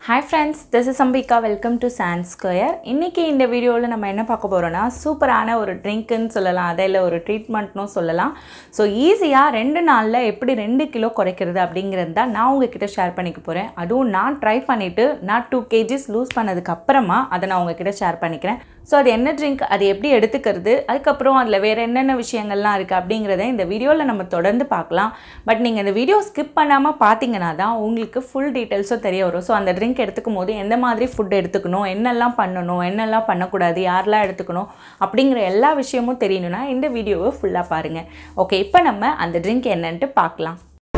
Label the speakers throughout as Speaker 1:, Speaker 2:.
Speaker 1: hi friends this is Ambika welcome to sand square இன்றைக்கி இந்த வீடியோவில் நம்ம என்ன பார்க்க போகிறோன்னா சூப்பரான ஒரு ட்ரிங்க்குன்னு சொல்லலாம் அதை இல்லை ஒரு ட்ரீட்மெண்ட்னும் சொல்லலாம் ஸோ ஈஸியாக ரெண்டு நாளில் எப்படி ரெண்டு கிலோ குறைக்கிறது அப்படிங்கிறது தான் நான் உங்ககிட்ட ஷேர் பண்ணிக்க போகிறேன் அதுவும் நான் ட்ரை பண்ணிவிட்டு நான் டூ கேஜிஸ் லூஸ் பண்ணதுக்கு அப்புறமா அதை நான் உங்ககிட்ட ஷேர் பண்ணிக்கிறேன் ஸோ அது என்ன ட்ரிங்க் அது எப்படி எடுத்துக்கிறது அதுக்கப்புறம் அதில் வேறு என்னென்ன விஷயங்கள்லாம் இருக்குது அப்படிங்கிறத இந்த வீடியோவில் நம்ம தொடர்ந்து பார்க்கலாம் பட் நீங்கள் இந்த வீடியோ ஸ்கிப் பண்ணாமல் பார்த்தீங்கன்னா தான் உங்களுக்கு ஃபுல் டீட்டெயில்ஸும் தெரிய வரும் ஸோ அந்த ட்ரிங்க் எடுத்துக்கும் போது எந்த மாதிரி ஃபுட் எடுத்துக்கணும் என்னெல்லாம் பண்ணணும் என்னெல்லாம் பண்ணக்கூடாது யாரெல்லாம் எடுத்துக்கணும் அப்படிங்கிற எல்லா விஷயமும் தெரியணும்னா இந்த வீடியோவை ஃபுல்லாக பாருங்கள் ஓகே இப்போ நம்ம அந்த ட்ரிங்க் என்னன்ட்டு பார்க்கலாம்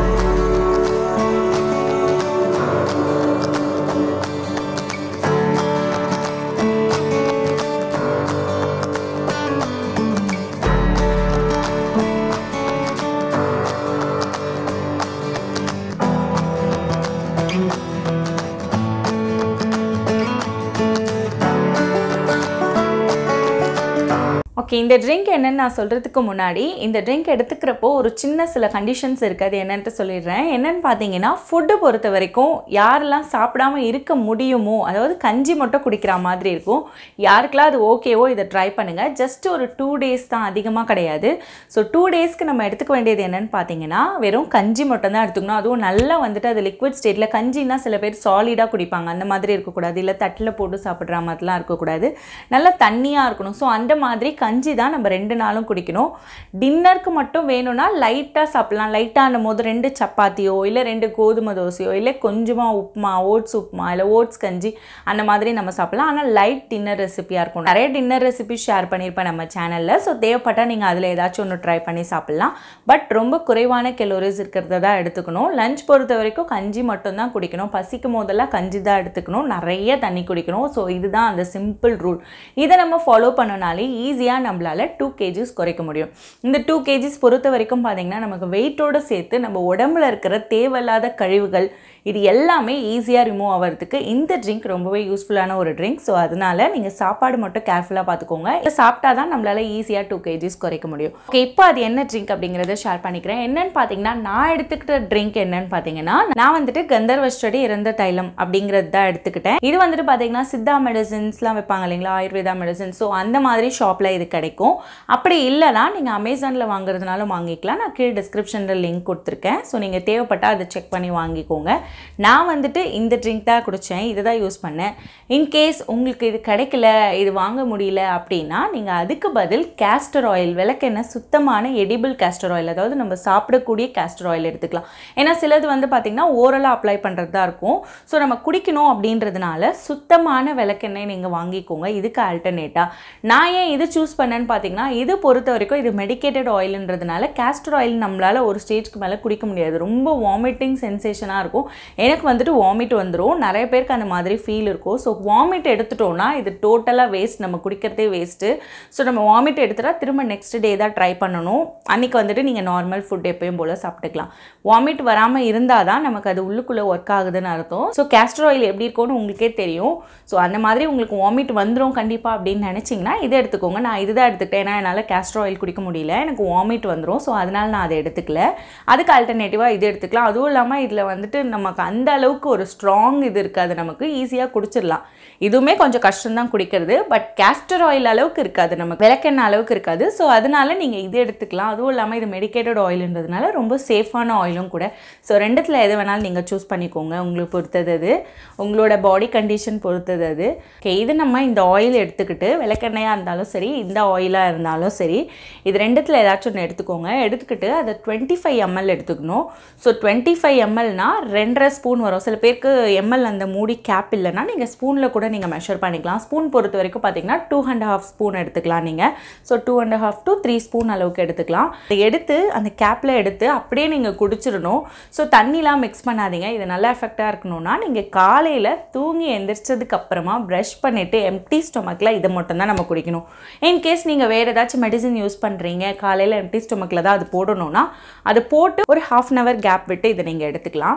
Speaker 1: ஓகே இந்த ட்ரிங்க் என்னன்னு நான் சொல்கிறதுக்கு முன்னாடி இந்த ட்ரிங்க் எடுத்துக்கிறப்போ ஒரு சின்ன சில கண்டிஷன்ஸ் இருக்குது அது என்னன்ட்டு சொல்லிடுறேன் என்னென்னு பார்த்தீங்கன்னா ஃபுட்டு பொறுத்த வரைக்கும் யாரெல்லாம் சாப்பிடாம இருக்க முடியுமோ அதாவது கஞ்சி மட்டும் குடிக்கிற மாதிரி இருக்கும் யாருக்கெல்லாம் அது ஓகேவோ இதை ட்ரை பண்ணுங்கள் ஜஸ்ட் ஒரு டூ டேஸ் தான் அதிகமாக கிடையாது ஸோ டூ டேஸ்க்கு நம்ம எடுத்துக்க வேண்டியது என்னென்னு பார்த்தீங்கன்னா வெறும் கஞ்சி மட்டும் தான் எடுத்துக்கணும் அதுவும் நல்லா வந்துட்டு அது லிக்விட் ஸ்டேட்டில் கஞ்சின்னா சில பேர் சாலிடாக குடிப்பாங்க அந்த மாதிரி இருக்கக்கூடாது இல்லை தட்டில் போட்டு சாப்பிட்ற மாதிரிலாம் இருக்கக்கூடாது நல்லா தண்ணியாக இருக்கணும் ஸோ அந்த மாதிரி கஞ்சி தான் நம்ம ரெண்டு நாளும் குடிக்கணும் டின்னருக்கு மட்டும் வேணும்னா லைட்டாக சாப்பிட்லாம் லைட்டான போது ரெண்டு சப்பாத்தியோ இல்லை ரெண்டு கோதுமை தோசையோ இல்லை கொஞ்சமாக உப்புமா ஓட்ஸ் உப்புமா இல்லை ஓட்ஸ் கஞ்சி அந்த மாதிரி நம்ம சாப்பிட்லாம் ஆனால் லைட் டின்னர் ரெசிபியாக இருக்கும் நிறைய டின்னர் ரெசிபி ஷேர் பண்ணியிருப்பேன் நம்ம சேனலில் ஸோ தேவைப்பட்டால் நீங்கள் அதில் ஏதாச்சும் ஒன்று ட்ரை பண்ணி சாப்பிட்லாம் பட் ரொம்ப குறைவான கெலோரிஸ் இருக்கிறத தான் எடுத்துக்கணும் லஞ்ச் பொறுத்த வரைக்கும் கஞ்சி மட்டும்தான் குடிக்கணும் பசிக்கும் போதெல்லாம் கஞ்சி தான் எடுத்துக்கணும் நிறைய தண்ணி குடிக்கணும் ஸோ இதுதான் அந்த சிம்பிள் ரூல் இதை நம்ம ஃபாலோ பண்ணனாலே ஈஸியாக நம்மளால் டூ கேஜிஸ் குறைக்க முடியும் இந்த டூ கேஜிஸ் பொறுத்த வரைக்கும் பார்த்தீங்கன்னா நமக்கு வெயிட்டோடு சேர்த்து நம்ம உடம்புல இருக்கிற தேவையில்லாத கழிவுகள் இது எல்லாமே ஈஸியாக ரிமூவ் ஆகிறதுக்கு இந்த ட்ரிங்க் ரொம்பவே யூஸ்ஃபுல்லான ஒரு ட்ரிங்க் ஸோ அதனால நீங்கள் சாப்பாடு மட்டும் கேர்ஃபுல்லாக பார்த்துக்கோங்க இதை சாப்பிட்டா தான் நம்மளால் ஈஸியாக டூ கேஜிஸ் குறைக்க முடியும் ஓகே இப்போ அது என்ன ட்ரிங்க் அப்படிங்கிறத ஷேர் பண்ணிக்கிறேன் என்னன்னு பார்த்தீங்கன்னா நான் எடுத்துக்கிட்ட ட்ரிங்க் என்னன்னு பார்த்தீங்கன்னா நான் வந்துட்டு கந்தர்வஸ்டடி இறந்த தைலம் அப்படிங்கிறது தான் எடுத்துக்கிட்டேன் இது வந்துட்டு பார்த்தீங்கன்னா சித்தா மெடிசின்ஸ்லாம் வைப்பாங்க இல்லைங்களா ஆயுர்வேதா மெடிசின் ஸோ அந்த மாதிரி ஷாப்பில் இது கிடைக்கும் அப்படி இல்லைனா நீங்கள் அமேசானில் வாங்குறதுனாலும் வாங்கிக்கலாம் நான் கீழே டிஸ்கிரிப்ஷனில் லிங்க் கொடுத்துருக்கேன் ஸோ நீங்கள் தேவைப்பட்டால் அதை செக் பண்ணி வாங்கிக்கோங்க நான் வந்துட்டு இந்த ட்ரிங்க் தான் குடித்தேன் இதை தான் யூஸ் பண்ணேன் இன்கேஸ் உங்களுக்கு இது கிடைக்கல இது வாங்க முடியல அப்படின்னா நீங்கள் அதுக்கு பதில் கேஸ்டர் ஆயில் விளக்கெண்ணெய் சுத்தமான எடிபிள் கேஸ்டர் ஆயில் அதாவது நம்ம சாப்பிடக்கூடிய கேஸ்டர் ஆயில் எடுத்துக்கலாம் ஏன்னா சிலது வந்து பார்த்திங்கன்னா ஓரலாக அப்ளை பண்ணுறது தான் இருக்கும் ஸோ நம்ம குடிக்கணும் அப்படின்றதுனால சுத்தமான விளக்கெண்ணெய் நீங்கள் வாங்கிக்கோங்க இதுக்கு ஆல்டர்னேட்டாக நான் ஏன் இது சூஸ் பண்ணேன்னு பார்த்தீங்கன்னா இது பொறுத்த வரைக்கும் இது மெடிக்கேட்டட் ஆயில்ன்றதுனால கேஸ்டர் ஆயில் நம்மளால் ஒரு ஸ்டேஜ்க்கு மேலே குடிக்க முடியாது ரொம்ப வாமிட்டிங் சென்சேஷனாக இருக்கும் எனக்கு வந்துட்டு வாமிட் வந்துடும் நிறைய பேருக்கு அந்த மாதிரி ஃபீல் இருக்கும் ஸோ வாமிட் எடுத்துட்டோம்னா இது டோட்டலாக வேஸ்ட் நம்ம குடிக்கிறதே வேஸ்ட்டு ஸோ நம்ம வாமிட் எடுத்துட்டா திரும்ப நெக்ஸ்ட் டே தான் ட்ரை பண்ணணும் அன்றைக்கி வந்துட்டு நீங்கள் நார்மல் ஃபுட் எப்பயும் போல் சாப்பிட்டுக்கலாம் வாமிட் வராமல் இருந்தால் தான் நமக்கு அது உள்ளுக்குள்ளே ஒர்க் ஆகுதுன்னு அர்த்தம் ஸோ கேஸ்டர் ஆயில் எப்படி இருக்கும்னு உங்களுக்கே தெரியும் ஸோ அந்த மாதிரி உங்களுக்கு வாமிட் வந்துடும் கண்டிப்பாக அப்படின்னு நினச்சிங்கன்னா இதை எடுத்துக்கோங்க நான் இதுதான் எடுத்துக்கிட்டேன் ஏன்னா என்னால் கேஸ்டர் ஆயில் குடிக்க முடியல எனக்கு வாமிட் வந்துடும் ஸோ அதனால் நான் அதை எடுத்துக்கல அதுக்கு ஆல்டர்னேட்டிவாக இது எடுத்துக்கலாம் அதுவும் இல்லாமல் இதில் வந்துட்டு நமக்கு அந்த அளவுக்கு ஒரு ஸ்ட்ராங் இது இருக்காது நமக்கு ஈஸியாக குடிச்சிடலாம் இதுவுமே கொஞ்சம் கஷ்டம்தான் குடிக்கிறது பட் கேஸ்டர் ஆயில் அளவுக்கு இருக்காது நமக்கு விளக்கெண்ணெய் அளவுக்கு இருக்காது ஸோ அதனால நீங்கள் இது எடுத்துக்கலாம் அதுவும் இல்லாமல் இது மெடிக்கேட்டட் ஆயில்ன்றதுனால ரொம்ப சேஃபான ஆயிலும் கூட ஸோ ரெண்டுத்தில் எது வேணாலும் நீங்கள் சூஸ் பண்ணிக்கோங்க உங்களுக்கு பொறுத்தது அது உங்களோட பாடி கண்டிஷன் பொறுத்தது அது ஓகே இது நம்ம இந்த ஆயில் எடுத்துக்கிட்டு விளக்கெண்ணெயாக இருந்தாலும் சரி இந்த ஆயிலாக இருந்தாலும் சரி இது ரெண்டுத்தில் ஏதாச்சும் ஒன்று எடுத்துக்கோங்க எடுத்துக்கிட்டு அதை டுவெண்ட்டி ஃபைவ் எம்எல் எடுத்துக்கணும் ஸோ டுவெண்ட்டி ஃபைவ் எம்எல்னா ரெண்டரை ஸ்பூன் வரும் சில பேருக்கு எம்எல் அந்த மூடி கேப் இல்லைன்னா நீங்கள் ஸ்பூனில் கூட நீங்கள் மெஷர் பண்ணிக்கலாம் ஸ்பூன் பொறுத்த வரைக்கும் பார்த்தீங்கன்னா டூ அண்ட் ஹாஃப் ஸ்பூன் எடுத்துக்கலாம் நீங்கள் so two and half to three spoon அளவுக்கு எடுத்துக்கலாம் அதை எடுத்து அந்த கேப்பில் எடுத்து அப்படியே நீங்கள் குடிச்சிடணும் ஸோ தண்ணிலாம் மிக்ஸ் பண்ணாதீங்க இது நல்லா எஃபெக்டாக இருக்கணும்னா நீங்கள் காலையில் தூங்கி எந்திரிச்சதுக்கு அப்புறமா ப்ரஷ் பண்ணிவிட்டு எம்டி ஸ்டொமக்கில் இதை மட்டும் தான் நம்ம குடிக்கணும் இன்கேஸ் நீங்கள் வேறு ஏதாச்சும் மெடிசன் யூஸ் பண்ணுறீங்க காலையில் எம்டி ஸ்டொமக்கில் தான் அது போடணும்னா அது போட்டு ஒரு ஹாஃப் அன் ஹவர் கேப் விட்டு இதை நீங்கள் எடுத்துக்கலாம் ஸோ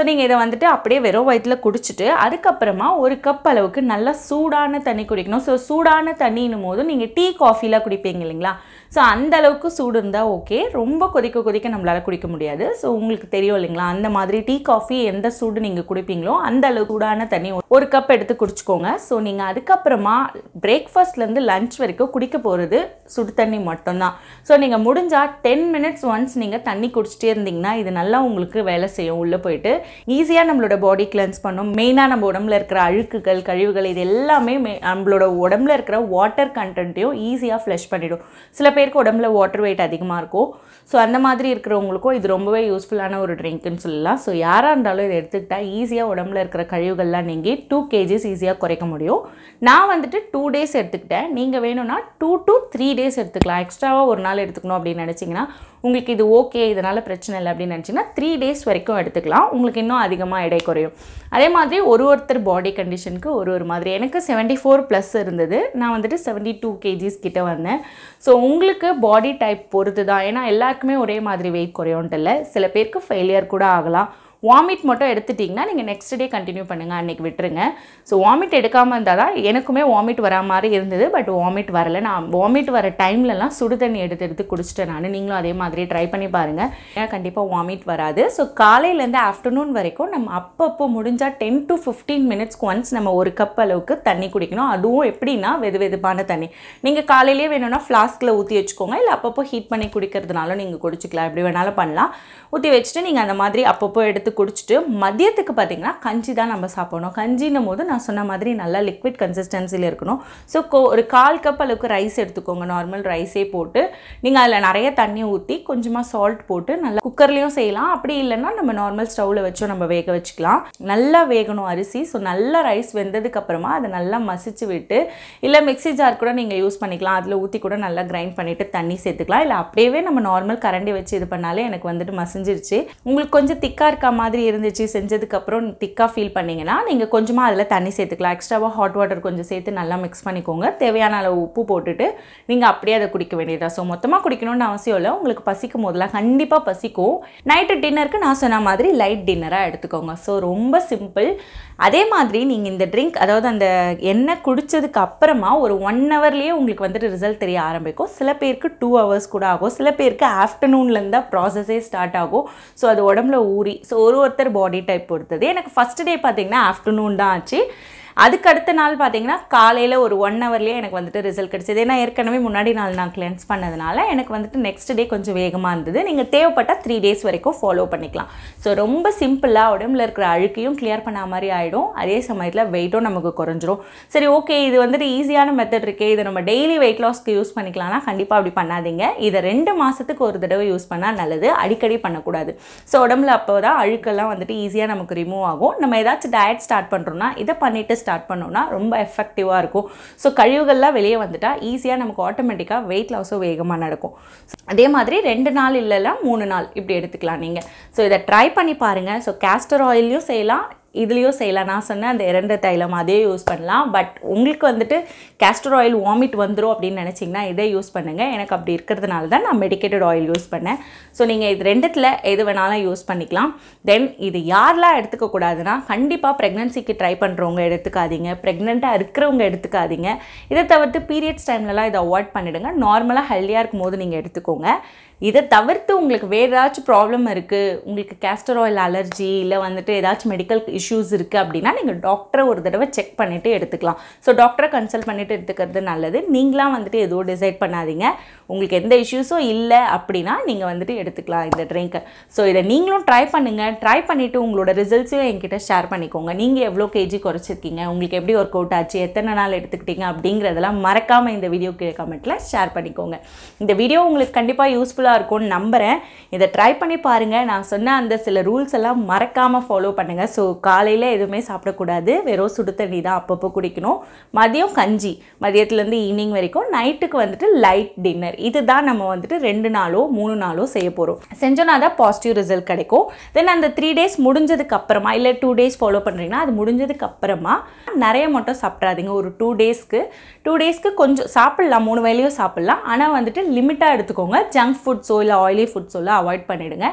Speaker 1: நீங்கள் இதை வந்துட்டு அப்படியே வெறும் வயிற்றில் குடிச்சிட்டு அதுக்கப்புறமா ஒரு கப் அளவுக்கு நல்லா சூடான தண்ணி குடிக்கணும் ஸோ சூடான தண்ணின்னும் போது நீங்கள் டீ காஃபிலாம் குடிப்பீங்க இல்லைங்களா ஸோ அந்த அளவுக்கு சூடு இருந்தால் ஓகே ரொம்ப கொதிக்க கொதிக்க நம்மளால் குடிக்க முடியாது ஸோ உங்களுக்கு தெரியும் இல்லைங்களா அந்த மாதிரி டீ காஃபி எந்த சூடு நீங்கள் குடிப்பீங்களோ அந்த அளவுக்கு சூடான தண்ணி ஒரு கப் எடுத்து குடிச்சுக்கோங்க ஸோ நீங்கள் அதுக்கப்புறமா பிரேக்ஃபாஸ்ட்லேருந்து லஞ்ச் வரைக்கும் குடிக்க போகிறது சுடு தண்ணி மட்டும்தான் ஸோ நீங்கள் முடிஞ்சால் டென் மினிட்ஸ் ஒன்ஸ் நீங்கள் தண்ணி குடிச்சிட்டே இருந்தீங்கன்னா இது நல்லா உங்களுக்கு வேலை செய்யும் உள்ளே போயிட்டு ஈஸியாக நம்மளோட பாடி கிளென்ஸ் பண்ணும் மெயினாக நம்ம உடம்புல இருக்கிற அழுக்குகள் கழிவுகள் இது எல்லாமே மே- நம்மளோட உடம்புல இருக்கிற வாட்டர் கண்டென்ட்டையும் ஈஸியாக ஃப்ளஷ் பண்ணிடும் சில பேருக்கு உடம்புல வாட்டர் வெயிட் அதிகமாக இருக்கும் ஸோ அந்த மாதிரி இருக்கிறவங்களுக்கும் இது ரொம்பவே யூஸ்ஃபுல்லான ஒரு ட்ரிங்க்னு சொல்லலாம் ஸோ யாராக இருந்தாலும் இதை எடுத்துக்கிட்டா ஈஸியாக உடம்புல இருக்கிற கழிவுகள்லாம் நீங்கி டூ கேஜிஸ் ஈஸியாக குறைக்க முடியும் நான் வந்துட்டு டூ டேஸ் எடுத்துக்கிட்டேன் நீங்கள் வேணும்னா டூ to த்ரீ டேஸ் எடுத்துக்கலாம் எக்ஸ்ட்ராவாக ஒரு நாள் எடுத்துக்கணும் அப்படின்னு நினச்சிங்கன்னா உங்களுக்கு இது ஓகே இதனால் பிரச்சனை இல்லை அப்படின்னு நினச்சிங்கன்னா த்ரீ டேஸ் வரைக்கும் எடுத்துக்கலாம் உங்களுக்கு இன்னும் அதிகமாக எடை குறையும் அதே மாதிரி ஒரு ஒருத்தர் பாடி கண்டிஷனுக்கு ஒரு ஒரு மாதிரி எனக்கு 74 ஃபோர் ப்ளஸ் இருந்தது நான் வந்துட்டு 72 டூ கேஜிஸ் கிட்ட வந்தேன் ஸோ உங்களுக்கு பாடி டைப் பொறுத்து தான் ஏன்னா எல்லாருக்குமே ஒரே மாதிரி வெயிட் குறையும்ட்டு இல்லை சில பேருக்கு ஃபெயிலியர் கூட ஆகலாம் வாமிட் மட்டும் எடுத்துட்டிங்கன்னா நீங்கள் நெக்ஸ்ட் டே கண்டினியூ பண்ணுங்கள் அன்றைக்கி விட்டுருங்க ஸோ வாமிட் எடுக்காமல் இருந்தால் தான் எனக்குமே வாமிட் வரா மாதிரி இருந்தது பட் வாமிட் வரல நான் வாமிட் வர டைம்லலாம் சுடு தண்ணி எடுத்து எடுத்து குடிச்சிட்டேன் நான் நீங்களும் அதே மாதிரி ட்ரை பண்ணி பாருங்கள் ஏன்னா கண்டிப்பாக வாமிட் வராது ஸோ காலையிலேருந்து ஆஃப்டர்நூன் வரைக்கும் நம்ம அப்பப்போ முடிஞ்சால் டென் டு ஃபிஃப்டீன் மினிட்ஸ்க்கு ஒன்ஸ் நம்ம ஒரு கப் அளவுக்கு தண்ணி குடிக்கணும் அதுவும் எப்படின்னா வெது வெதுப்பான தண்ணி நீங்கள் காலையிலேயே வேணும்னா ஃப்ளாஸ்கில் ஊற்றி வச்சுக்கோங்க இல்லை அப்பப்போ ஹீட் பண்ணி குடிக்கிறதுனால நீங்கள் குடிச்சிக்கலாம் எப்படி வேணாலும் பண்ணலாம் ஊற்றி வச்சுட்டு நீங்கள் அந்த மாதிரி அப்பப்போ எடுத்து குடிச்சிட்டு மதியத்துக்கு பார்த்தீங்கன்னா கஞ்சி தான் நம்ம சாப்பிடணும் கஞ்சின்னும் போது நான் சொன்ன மாதிரி நல்லா லிக்விட் கன்சிஸ்டன்சியில் இருக்கணும் ஸோ ஒரு கால் கப் அளவுக்கு ரைஸ் எடுத்துக்கோங்க நார்மல் ரைஸே போட்டு நீங்கள் அதில் நிறைய தண்ணி ஊற்றி கொஞ்சமாக சால்ட் போட்டு நல்லா குக்கர்லேயும் செய்யலாம் அப்படி இல்லைன்னா நம்ம நார்மல் ஸ்டவ்வில் வச்சும் நம்ம வேக வச்சுக்கலாம் நல்லா வேகணும் அரிசி ஸோ நல்லா ரைஸ் வெந்ததுக்கு அப்புறமா அதை நல்லா மசிச்சு விட்டு இல்லை மிக்ஸி ஜார் கூட நீங்கள் யூஸ் பண்ணிக்கலாம் அதில் ஊற்றி கூட நல்லா கிரைண்ட் பண்ணிவிட்டு தண்ணி சேர்த்துக்கலாம் இல்லை அப்படியே நம்ம நார்மல் கரண்டி வச்சு இது பண்ணாலே எனக்கு வந்துட்டு மசிஞ்சிருச்சு உங்களுக்கு கொஞ்சம் திக்காக இருக்க மாதிரி இருந்துச்சு செஞ்சதுக்கப்புறம் திக்காக ஃபீல் பண்ணீங்கன்னா நீங்கள் கொஞ்சமாக அதில் தண்ணி சேர்த்துக்கலாம் எக்ஸ்ட்ராவாக ஹாட் வாட்டர் கொஞ்சம் சேர்த்து நல்லா மிக்ஸ் பண்ணிக்கோங்க தேவையான அளவு உப்பு போட்டுட்டு நீங்கள் அப்படியே அதை குடிக்க வேண்டியதா ஸோ மொத்தமாக குடிக்கணும்னு அவசியம் இல்லை உங்களுக்கு பசிக்கும் போதெல்லாம் கண்டிப்பாக பசிக்கும் நைட்டு டின்னருக்கு நான் சொன்ன மாதிரி லைட் டின்னராக எடுத்துக்கோங்க ஸோ ரொம்ப சிம்பிள் அதே மாதிரி நீங்கள் இந்த ட்ரிங்க் அதாவது அந்த எண்ணெய் குடிச்சதுக்கு அப்புறமா ஒரு ஒன் ஹவர்லேயே உங்களுக்கு வந்துட்டு ரிசல்ட் தெரிய ஆரம்பிக்கும் சில பேருக்கு டூ ஹவர்ஸ் கூட ஆகும் சில பேருக்கு ஆஃப்டர்நூன்லேருந்து தான் ப்ராசஸே ஸ்டார்ட் ஆகும் ஸோ அது உடம்புல ஊறி ஸோ ஒரு ஒருத்தர் பாடி டைப் பொறுத்தது எனக்கு ஃபஸ்ட் டே பார்த்தீங்கன்னா ஆஃப்டர்நூன் தான் ஆச்சு அதுக்கு அடுத்த நாள் பார்த்தீங்கன்னா காலையில் ஒரு ஒன் ஹவர்லேயே எனக்கு வந்துட்டு ரிசல்ட் கிடச்சிது ஏன்னா ஏற்கனவே முன்னாடி நாள் நான் கிளென்ஸ் பண்ணதுனால எனக்கு வந்துட்டு நெக்ஸ்ட் டே கொஞ்சம் வேகமாக இருந்தது நீங்கள் தேவைப்பட்டால் த்ரீ டேஸ் வரைக்கும் ஃபாலோ பண்ணிக்கலாம் ஸோ ரொம்ப சிம்பிளாக உடம்புல இருக்கிற அழுக்கையும் கிளியர் பண்ண மாதிரி ஆகிடும் அதே சமயத்தில் வெயிட்டும் நமக்கு குறைஞ்சிரும் சரி ஓகே இது வந்துட்டு ஈஸியான மெத்தட் இருக்கே இதை நம்ம டெய்லி வெயிட் லாஸ்க்கு யூஸ் பண்ணிக்கலாம்னா கண்டிப்பாக அப்படி பண்ணாதீங்க இதை ரெண்டு மாதத்துக்கு ஒரு தடவை யூஸ் பண்ணால் நல்லது அடிக்கடி பண்ணக்கூடாது ஸோ உடம்புல அப்போ தான் அழுக்கெல்லாம் வந்துட்டு ஈஸியாக நமக்கு ரிமூவ் ஆகும் நம்ம ஏதாச்சும் டயட் ஸ்டார்ட் பண்ணுறோம்னா இதை பண்ணிவிட்டு ஸ்டார்ட் பண்ணோம்னா ரொம்ப எஃபெக்டிவாக இருக்கும் ஸோ கழிவுகள்லாம் வெளியே வந்துட்டா ஈஸியாக நமக்கு ஆட்டோமேட்டிக்காக வெயிட் லாஸும் வேகமாக நடக்கும் அதே மாதிரி ரெண்டு நாள் இல்லைல்ல மூணு நாள் இப்படி எடுத்துக்கலாம் நீங்கள் ஸோ இதை ட்ரை பண்ணி பாருங்கள் ஸோ கேஸ்டர் ஆயிலையும் செய்யலாம் இதுலேயும் செய்யலாம் நான் சொன்னேன் அந்த இரண்டு தைலம் அதே யூஸ் பண்ணலாம் பட் உங்களுக்கு வந்துட்டு கேஸ்டர் ஆயில் வாமிட் வந்துடும் அப்படின்னு நினச்சிங்கன்னா இதே யூஸ் பண்ணுங்கள் எனக்கு அப்படி இருக்கிறதுனால தான் நான் மெடிக்கேட்டட் ஆயில் யூஸ் பண்ணேன் ஸோ நீங்கள் இது ரெண்டுத்தில் எது வேணாலும் யூஸ் பண்ணிக்கலாம் தென் இது யாரெல்லாம் எடுத்துக்கக்கூடாதுன்னா கண்டிப்பாக ப்ரெக்னன்சிக்கு ட்ரை பண்ணுறவங்க எடுத்துக்காதீங்க ப்ரெக்னெண்ட்டாக இருக்கிறவங்க எடுத்துக்காதீங்க இதை தவிர்த்து பீரியட்ஸ் டைம்லலாம் இதை அவாய்ட் பண்ணிவிடுங்க நார்மலாக ஹெல்த்தியாக இருக்கும் போது நீங்கள் எடுத்துக்கோங்க இதை தவிர்த்து உங்களுக்கு வேறு ஏதாச்சும் ப்ராப்ளம் இருக்குது உங்களுக்கு கேஸ்டர் ஆயில் அலர்ஜி இல்லை வந்துட்டு ஏதாச்சும் மெடிக்கல் இஷ்யூஸ் இருக்குது அப்படின்னா நீங்கள் டாக்டரை ஒரு தடவை செக் பண்ணிவிட்டு எடுத்துக்கலாம் ஸோ டாக்டரை கன்சல்ட் பண்ணிவிட்டு எடுத்துக்கிறது நல்லது நீங்களாம் வந்துட்டு எதுவும் டிசைட் பண்ணாதீங்க உங்களுக்கு எந்த இஷ்யூஸும் இல்லை அப்படின்னா நீங்கள் வந்துட்டு எடுத்துக்கலாம் இந்த ட்ரிங்க்கை ஸோ இதை நீங்களும் ட்ரை பண்ணுங்கள் ட்ரை பண்ணிவிட்டு உங்களோட ரிசல்ட்ஸையும் என்கிட்ட ஷேர் பண்ணிக்கோங்க நீங்கள் எவ்வளோ கேஜி குறைச்சிருக்கீங்க உங்களுக்கு எப்படி ஒர்க் அவுட் ஆச்சு எத்தனை நாள் எடுத்துக்கிட்டீங்க அப்படிங்கிறதெல்லாம் மறக்காமல் இந்த வீடியோ கீழே கமெண்ட்டில் ஷேர் பண்ணிக்கோங்க இந்த வீடியோ உங்களுக்கு கண்டிப்பாக யூஸ்ஃபுல்லாக இருக்கும்னு நம்புகிறேன் இதை ட்ரை பண்ணி பாருங்கள் நான் சொன்ன அந்த சில ரூல்ஸ் எல்லாம் மறக்காமல் ஃபாலோ பண்ணுங்கள் ஸோ காலையில் எதுவுமே சாப்பிடக்கூடாது வெறும் சுடு தண்ணி தான் அப்பப்போ குடிக்கணும் மதியம் கஞ்சி மதியத்துலேருந்து ஈவினிங் வரைக்கும் நைட்டுக்கு வந்துட்டு லைட் டின்னர் இதுதான் நம்ம வந்துட்டு ரெண்டு நாளோ மூணு நாளோ செய்ய போகிறோம் செஞ்சோன்னா தான் பாசிட்டிவ் ரிசல்ட் கிடைக்கும் தென் அந்த த்ரீ டேஸ் முடிஞ்சதுக்கு அப்புறமா இல்லை டூ டேஸ் ஃபாலோ பண்ணுறீங்கன்னா அது முடிஞ்சதுக்கு அப்புறமா நிறைய மட்டும் சாப்பிட்றாதீங்க ஒரு டூ டேஸ்க்கு டூ டேஸ்க்கு கொஞ்சம் சாப்பிட்லாம் மூணு வேலையும் சாப்பிட்லாம் ஆனால் வந்துட்டு லிமிட்டாக எடுத்துக்கோங்க ஜங்க் ஃபுட்ஸோ இல்லை ஆயிலி ஃபுட்ஸோ அவாய்ட் பண்ணிவிடுங்க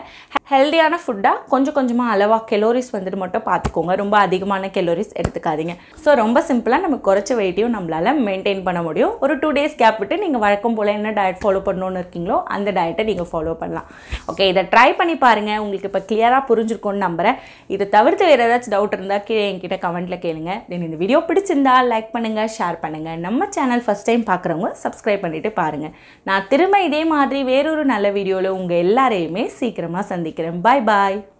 Speaker 1: ஹெல்தியான ஃபுட்டாக கொஞ்சம் கொஞ்சமாக அளவாக கெலோரிஸ் வந்துட்டு மட்டும் பார்த்துக்கோங்க ரொம்ப அதிகமான கெலோரிஸ் எடுத்துக்காதீங்க ஸோ ரொம்ப சிம்பிளாக நம்ம குறைச்ச வெயிட்டையும் நம்மளால் மெயின்டைன் பண்ண முடியும் ஒரு டூ டேஸ் கேப் விட்டு நீங்கள் வழக்கம் போல் என்ன டயட் ஃபாலோ பண்ணணும்னு இருக்கீங்களோ அந்த டயட்டை நீங்கள் ஃபாலோ பண்ணலாம் ஓகே இதை ட்ரை பண்ணி பாருங்கள் உங்களுக்கு இப்போ கிளியராக புரிஞ்சிருக்கும்னு நம்புகிறேன் இதை தவிர்த்து வேறு ஏதாச்சும் டவுட் இருந்தால் கீழே என்கிட்ட கமெண்ட்டில் கேளுங்க தென் இந்த வீடியோ பிடிச்சிருந்தா லைக் பண்ணுங்கள் ஷேர் பண்ணுங்கள் நம்ம சேனல் ஃபஸ்ட் டைம் பார்க்குறவங்க சப்ஸ்கிரைப் பண்ணிவிட்டு பாருங்கள் நான் திரும்ப இதே மாதிரி வேறொரு நல்ல வீடியோவில் உங்கள் எல்லாரையுமே சீக்கிரமாக சந்திக்கிறேன் பாய் பாய்